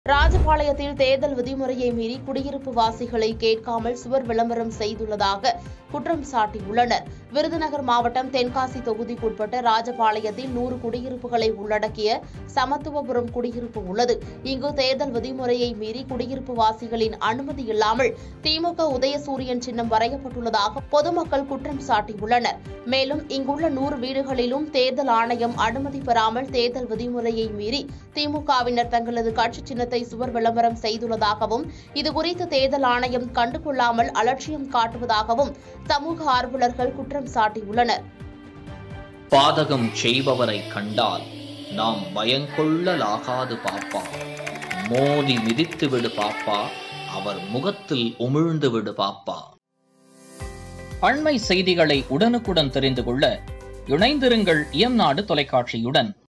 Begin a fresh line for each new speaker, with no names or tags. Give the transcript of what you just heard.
ராஜபாளையத்தில் தேர்தல் விதிமுறையை மீறி குடியிருப்பு வாசிகளை கேட்காமல் சுவர் விளம்பரம் செய்துள்ளதாக குற்றம் சாட்டியுள்ளனர் விருதுநகர் மாவட்டம் தென்காசி தொகுதிக்குட்பட்ட ராஜபாளையத்தில் நூறு குடியிருப்புகளை உள்ளடக்கிய சமத்துவபுரம் குடியிருப்பு உள்ளது இங்கு தேர்தல் விதிமுறையை மீறி குடியிருப்பு வாசிகளின் அனுமதி இல்லாமல் திமுக உதயசூரியன் சின்னம் வரையப்பட்டுள்ளதாக பொதுமக்கள் குற்றம் சாட்டியுள்ளனர் மேலும் இங்குள்ள நூறு வீடுகளிலும் தேர்தல் ஆணையம் அனுமதி பெறாமல் தேர்தல் விதிமுறையை மீறி திமுகவினர் தங்களது கட்சி சின்னத்தை சுவர் விளம்பரம் செய்துள்ளதாகவும் இதுகுறித்து தேர்தல் ஆணையம் கண்டுகொள்ளாமல் அலட்சியம் காட்டுவதாகவும் சமூக ஆர்வலர்கள் குற்றம் சாட்டியுள்ளனர்
பாதகம் செய்பவரை கண்டால் நாம் பயங்கொள்ளலாகாது பாப்பா மோதி மிதித்து விடு பாப்பா அவர் முகத்தில் உமிழ்ந்து விடு பாப்பா அண்மை செய்திகளை உடனுக்குடன் தெரிந்து கொள்ள இணைந்திருங்கள் இயம்நாடு தொலைக்காட்சியுடன்